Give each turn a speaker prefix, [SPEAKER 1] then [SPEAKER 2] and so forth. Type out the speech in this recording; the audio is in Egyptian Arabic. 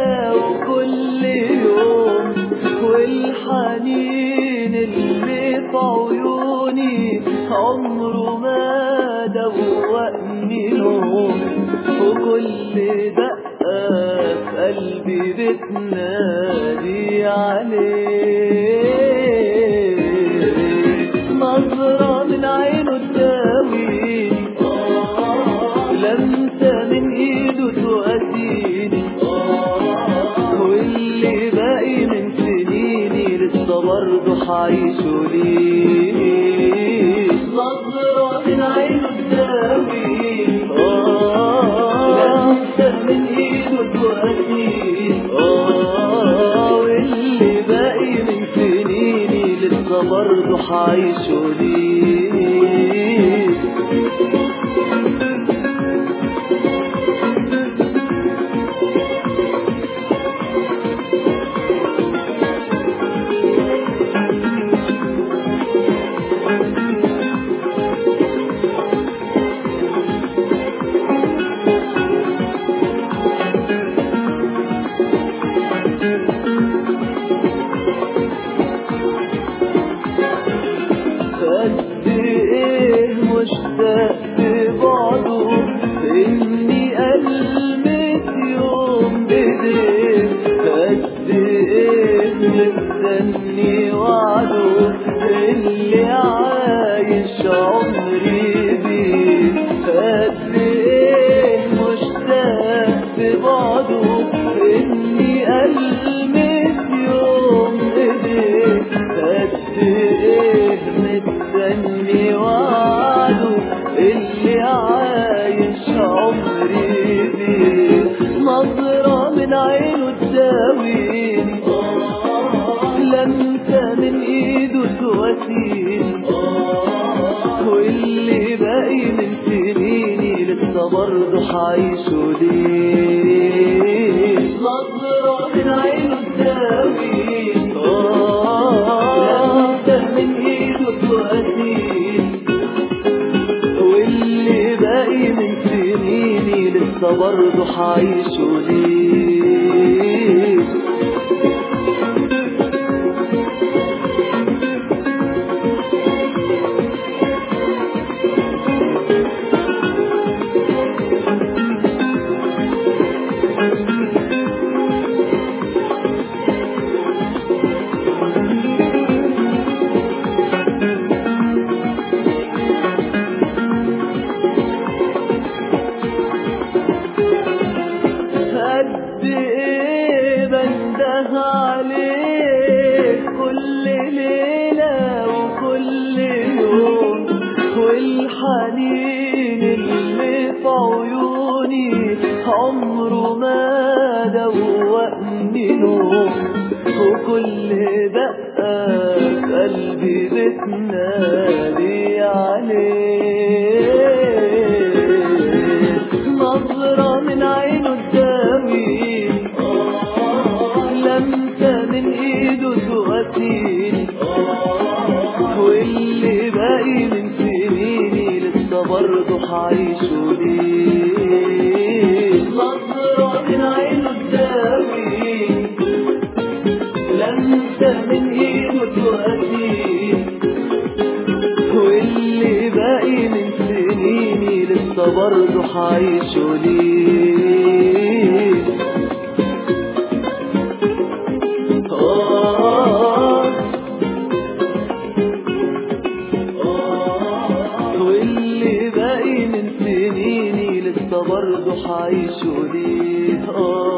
[SPEAKER 1] وكل يوم والحنين اللي في عيوني عمره ما دوقني نوم وكل دقة في قلبي بتنادي عليه نظرة من عينه تداويني لمسة من ايده تؤديني واللي باقي من سنيني لسه برضه حعيشه ليه نظرة من عينه تداويني لمسة من ايده تؤديني واللي باقي من سنيني لسه برضه حعيشه ليه قد ايه مشتاق لبعده اني المس يوم بايديه قد ايه مستني وعده اللي عايش عمري بيه قد ايه مشتاق لبعده اني المس يوم بايديه قد ايه مستني وعده اللي عايش عمري بيه نظرة من عينه تداويني لمسة من ايده تواسيني واللي باقي من سنيني لسه برضه حعيشه ليه نظرة من عينه تداويني لمسة من ايده تواسيني واللي باقي من سنيني لسه برضه حعيشه ليه قد ايه بنده عليك كل ليلة وكل يوم والحنين اللي في عيوني عمره ما دوقني نوم وكل دقة في قلبي بتنادي عليه نظرة من عينه تداويني لمسة من ايده تواسيني واللي باقي من سنيني لسه برضه حعيشه ليه نظرة من عينه تداويني لمسة من ايده تواسيني واللي باقي من سنيني لسه برضه حعيشه ليه آه آه واللي باقي من سنيني لسه برضه حعيشه ليه آه